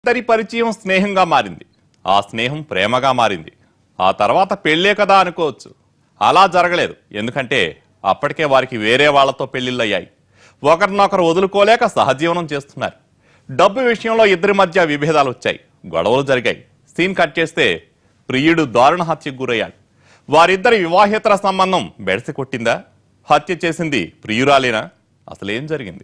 ఇద్దరి పరిచయం స్నేహంగా మారింది ఆ స్నేహం ప్రేమగా మారింది ఆ తర్వాత పెళ్ళే కదా అనుకోవచ్చు అలా జరగలేదు ఎందుకంటే అప్పటికే వారికి వేరే వాళ్ళతో పెళ్లిళ్ళయ్యాయి ఒకరినొకరు వదులుకోలేక సహజీవనం చేస్తున్నారు డబ్బు విషయంలో ఇద్దరి మధ్య విభేదాలు వచ్చాయి గొడవలు జరిగాయి సీన్ కట్ చేస్తే ప్రియుడు దారుణ హత్యకు గురయ్యాడు వారిద్దరి వివాహేతర సంబంధం బెడసి కొట్టిందా హత్య చేసింది ప్రియురాలేనా అసలేం జరిగింది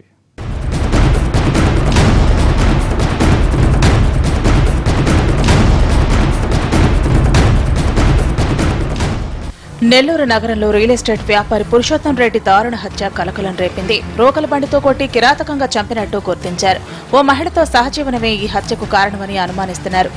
నెల్లూరు నగరంలో రియల్ ఎస్టేట్ వ్యాపారి పురుషోత్తం రెడ్డి దారుణ హత్య కలకలం రేపింది రోకల బండితో కొట్టి కిరాతకంగా చంపినట్టు గుర్తించారు ఓ మహిళతో సహజీవనమే ఈ హత్యకు కారణమని అనుమానిస్తున్నారు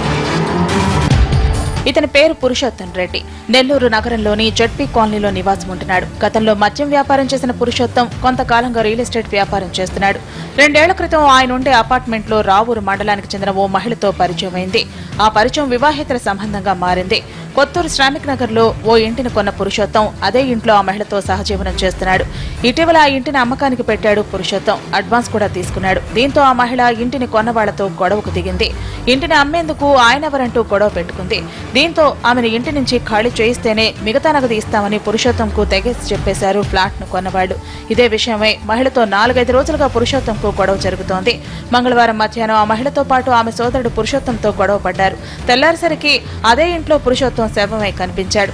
ఇతని పేరు పురుషోత్తం రెడ్డి నెల్లూరు నగరంలోని జడ్పీ కాలనీలో నివాసం ఉంటున్నాడు గతంలో మద్యం వ్యాపారం చేసిన పురుషోత్తం కొంతకాలంగా రియల్ ఎస్టేట్ వ్యాపారం చేస్తున్నాడు రెండేళ్ల క్రితం ఆయన ఉండే అపార్ట్మెంట్లో రావూరు మండలానికి చెందిన ఓ మహిళతో పరిచయం అయింది ఆ పరిచయం వివాహేతర సంబంధంగా మారింది కొత్తూరు శ్రామిక్ నగర్ లో ఓ ఇంటిని కొన్న పురుషోత్తం అదే ఇంట్లో ఆ మహిళతో సహజీవనం చేస్తున్నాడు ఇటీవల ఆ ఇంటిని అమ్మకానికి పెట్టాడు పురుషోత్తం అడ్వాన్స్ కూడా తీసుకున్నాడు దీంతో ఆ మహిళ ఇంటిని కొన్న వాళ్లతో గొడవకు దిగింది ఇంటిని అమ్మేందుకు ఆయనెవరంటూ గొడవ పెట్టుకుంది దీంతో ఆమెను ఇంటి నుంచి ఖాళీ చేయిస్తేనే మిగతా నగదు ఇస్తామని పురుషోత్తంకు తెగేసి చెప్పేశారు ఫ్లాట్ ను కొన్నవాళ్లు ఇదే విషయమై మహిళతో నాలుగైదు రోజులుగా పురుషోత్తంకు గొడవ జరుగుతోంది మంగళవారం మధ్యాహ్నం ఆ మహిళతో పాటు ఆమె సోదరుడు పురుషోత్తంతో గొడవ పడ్డారు తెల్లారిసరికి అదే ఇంట్లో పురుషోత్తం శవమై కనిపించాడు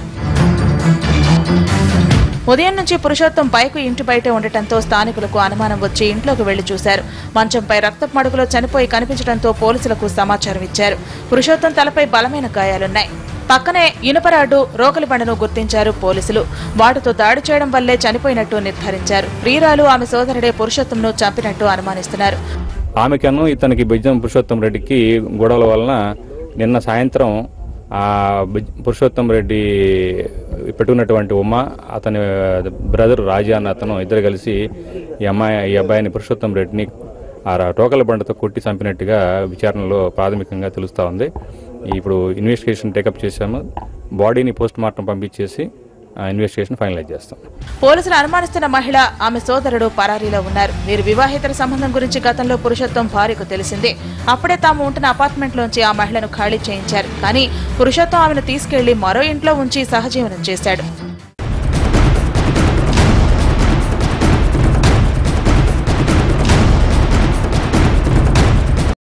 ఉదయం నుంచి పురుషోత్తం బైకు ఇంటి బయటే ఉండటంతో స్థానికులకు అనుమానం వచ్చి ఇంట్లోకి వెళ్లి చూశారు మంచంపై రక్తపు మడుగులో చనిపోయి కనిపించడంతో పోలీసులకు సమాచారం ఇచ్చారు పురుషోత్తం తలపై బలమైన గాయాలున్నాయి పక్కనే ఇనుపరాడు రోకలి బండను గుర్తించారు పోలీసులు వాటితో దాడి చేయడం వల్లే చనిపోయినట్టు నిర్ధారించారు ప్రియురాలు ఆమె సోదరుడే పురుషోత్తంను చంపినట్టు అనుమానిస్తున్నారు ఆమెకను ఇతనికి బిజ్జం పురుషోత్తం రెడ్డికి గొడవల వలన నిన్న సాయంత్రం ఆ బిజ్- పురుషోత్తం రెడ్డి పెట్టుకున్నటువంటి ఉమ్మ అతని బ్రదర్ రాజా అన్న అతను ఇద్దరు కలిసి ఈ అమ్మాయి ఈ అబ్బాయిని పురుషోత్తం రెడ్డిని ఆ టోకల బండతో కొట్టి చంపినట్టుగా విచారణలో ప్రాథమికంగా తెలుస్తూ ఉంది ఇప్పుడు ఇన్వెస్టిగేషన్ టేకప్ చేశాము బాడీని పోస్ట్ మార్టం పంపించేసి ఆ ఇన్వెస్టిగేషన్ ఫైనలైజ్ చేస్తాం పోలీసులు అనుమానిస్తున్న మహిళ ఆమె సోదరుడు పరారీలో ఉన్నారు వీరు వివాహేతర సంబంధం గురించి గతంలో పురుషోత్తం భార్యకు తెలిసిందే అప్పుడే తాము ఉంటున్న అపార్ట్మెంట్ లోంచి ఆ మహిళను ఖాళీ చేయించారు కానీ పురుషోత్తం ఆమెను తీసుకెళ్లి మరో ఇంట్లో ఉంచి సహజీవనం చేశాడు